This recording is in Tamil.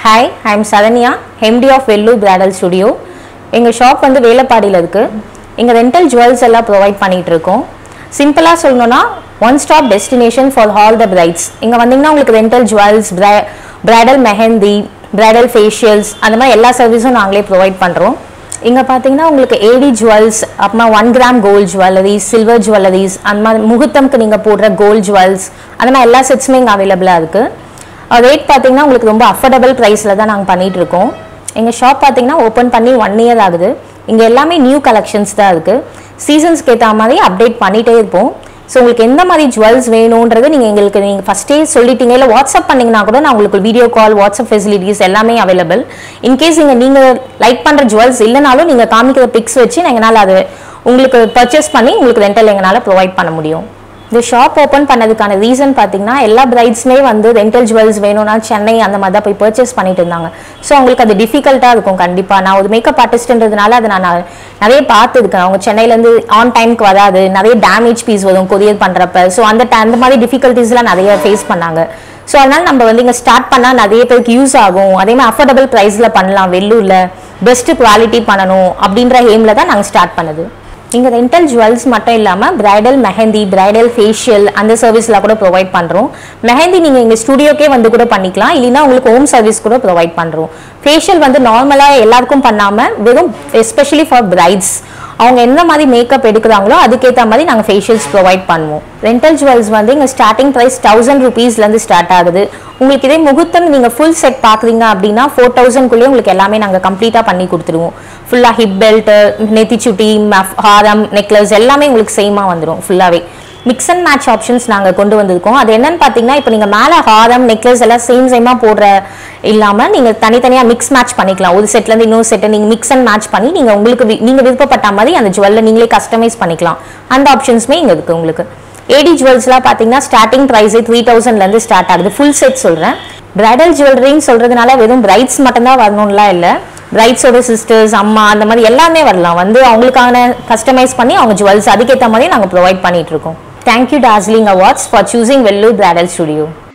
ஹாய் ஐ எம் சரண்யா ஹெம்டி ஆஃப் வெல்லூர் பிராடல் ஸ்டுடியோ எங்கள் ஷாப் வந்து வேலப்பாடியில் இருக்குது இங்கே ரெண்டல் ஜுவல்ஸ் எல்லாம் ப்ரொவைட் பண்ணிட்டு இருக்கோம் சிம்பிளாக சொல்லணும்னா one stop destination for all the brides இங்கே வந்தீங்கன்னா உங்களுக்கு rental jewels bridal mehndi bridal facials அந்த மாதிரி எல்லா சர்வீஸும் நாங்களே ப்ரொவைட் பண்ணுறோம் இங்கே பார்த்தீங்கன்னா உங்களுக்கு ஏடி ஜுவல்ஸ் அப்புறமா one gram gold jewelleries silver jewelleries அந்த மாதிரி முகூர்த்தம்க்கு நீங்கள் போடுற கோல்ட் ஜுவல்ஸ் அந்த மாதிரி எல்லா செட்ஸுமே இங்கே அவைலபிளாக இருக்குது ரேட் பார்த்தீங்கன்னா உங்களுக்கு ரொம்ப அஃபோர்டபுள் ப்ரைஸில் தான் நாங்கள் பண்ணிட்டு இருக்கோம் எங்கள் ஷாப் பார்த்தீங்கன்னா ஓப்பன் பண்ணி ஒன் இயர் ஆகுது இங்கே எல்லாமே நியூ கலெக்ஷன்ஸ் தான் இருக்குது சீசன்ஸ்க்கு ஏற்ற மாதிரி அப்டேட் பண்ணிகிட்டே இருப்போம் ஸோ உங்களுக்கு எந்த மாதிரி ஜுவல்ஸ் வேணுன்றது நீங்கள் எங்களுக்கு நீங்கள் ஃபஸ்ட்டே சொல்லிட்டீங்க இல்லை வாட்ஸ்அப் பண்ணிங்கன்னா கூட நான் உங்களுக்கு வீடியோ கால் வாட்ஸ்அப் ஃபெசிலிட்டிஸ் எல்லாமே அவைலபிள் இன்கேஸ் இங்கே நீங்கள் லைக் பண்ணுற ஜுவல்ஸ் இல்லைனாலும் நீங்கள் காமிக்கிற பிக்ஸ் வச்சு எங்களால் அது உங்களுக்கு பர்ச்சேஸ் பண்ணி உங்களுக்கு ரெண்டல் எங்களால் ப்ரொவைட் பண்ண முடியும் இந்த ஷாப் ஓப்பன் பண்ணதுக்கான ரீசன் பார்த்தீங்கன்னா எல்லா பிரைட்ஸ்மே வந்து ரெண்டல் ஜுவல்ஸ் வேணும்னா சென்னை அந்த மாதிரி தான் போய் பர்ச்சேஸ் பண்ணிட்டு இருந்தாங்க ஸோ அவங்களுக்கு அது டிஃபிகல்ட்டாக இருக்கும் கண்டிப்பாக நான் ஒரு மேக்கப் ஆர்டிஸ்ட்ன்றதுனால அதை நான் ந- நிறைய பார்த்துருக்கேன் அவங்க சென்னையிலேருந்து ஆன் டைம்க்கு வராது நிறைய டேமேஜ் பீஸ் வரும் கொரியர் பண்ணுறப்ப ஸோ அந்த ti- அந்த மாதிரி டிஃபிகல்ட்டிஸ்லாம் நிறைய ஃபேஸ் பண்ணாங்க ஸோ அதனால நம்ம வந்து இங்கே ஸ்டார்ட் பண்ணால் நிறைய பேருக்கு யூஸ் ஆகும் அதே மாதிரி அஃபோர்டபுள் ப்ரைஸில் பண்ணலாம் வெள்ளூரில் பெஸ்ட் குவாலிட்டி பண்ணணும் அப்படின்ற எய்மில் தான் நாங்கள் ஸ்டார்ட் பண்ணது இங்கே ரெண்டல் ஜுவல்ஸ் மட்டும் இல்லாமல் பிரைடல் மெஹந்தி பிரைடல் ஃபேஷியல் அந்த சர்வீஸ்லாம் கூட ப்ரொவைட் பண்ணுறோம் மெஹந்தி நீங்கள் எங்கள் ஸ்டுடியோக்கே வந்து கூட பண்ணிக்கலாம் இல்லைன்னா உங்களுக்கு ஹோம் சர்வீஸ் கூட ப்ரொவைட் பண்ணுறோம் ஃபேஷியல் வந்து நார்மலாக எல்லாருக்கும் பண்ணாமல் வெறும் எஸ்பெஷலி ஃபார் பிரைட்ஸ் அவங்க என்ன மாதிரி மேக்கப் எடுக்கிறாங்களோ அதுக்கேற்ற மாதிரி நாங்கள் ஃபேஷியல்ஸ் ப்ரொவைட் பண்ணுவோம் ரெண்டல் ஜுவல்ஸ் வந்து இங்கே ஸ்டார்டிங் ப்ரைஸ் தௌசண்ட் ருபீஸ்லேருந்து ஸ்டார்ட் ஆகுது உங்களுக்கு இதே முகூர்த்தம் நீங்கள் ஃபுல் செட் பார்க்குறீங்க அப்படின்னா ஃபோர் தௌசண்ட்குள்ளேயே உங்களுக்கு எல்லாமே நாங்கள் கம்ப்ளீட்டாக பண்ணி கொடுத்துருவோம் ஃபுல்லாக ஹிப் பெல்ட்டு நெத்திச்சுட்டி மஃப் ஹாரம் நெக்லஸ் எல்லாமே உங்களுக்கு சேமாக வந்துடும் ஃபுல்லாகவே மிக்ஸ் அண்ட் மேட்ச் ஆப்ஷன்ஸ் நாங்கள் கொண்டு வந்திருக்கோம் அது என்னன்னு பார்த்தீங்கன்னா இப்போ நீங்கள் மேலே ஹாரம் நெக்லஸ் எல்லாம் சேம் சேமாக போடுற இல்லாமல் நீங்கள் தனித்தனியாக மிக்ஸ் மேட்ச் பண்ணிக்கலாம் ஒரு செட்லேருந்து இன்னொரு செட்டை நீங்கள் மிக்ஸ் அண்ட் மேட்ச் பண்ணி நீங்கள் உங்களுக்கு வி- நீங்கள் விருப்பப்பட்ட மாதிரி அந்த ஜுவல்லை நீங்களே கஸ்டமைஸ் பண்ணிக்கலாம் அந்த ஆப்ஷன்ஸுமே இங்கே இருக்குது உங்களுக்கு ஏடி ஜுவல்ஸ்லாம் பார்த்தீங்கன்னா ஸ்டார்டிங் ப்ரைஸே த்ரீ தௌசண்ட்லேருந்து ஸ்டார்ட் ஆகுது ஃபுல் செட் சொல்கிறேன் பிரைடல் ஜுவல்லரின்னு சொல்கிறதுனால வெறும் பிரைட்ஸ் மட்டும்தான் வரணும்லாம் இல்லை பிரைட்ஸோட சிஸ்டர்ஸ் அம்மா அந்த மாதிரி எல்லாமே வரலாம் வந்து அவங்களுக்கான கஸ்டமைஸ் பண்ணி அவங்க ஜுவல்ஸ் அதுக்கேற்ற மாதிரி நாங்கள் ப்ரொவைட் பண்ணிட்டு இருக்கோம் thank you Darjeeling awards for choosing Vellore bridal studio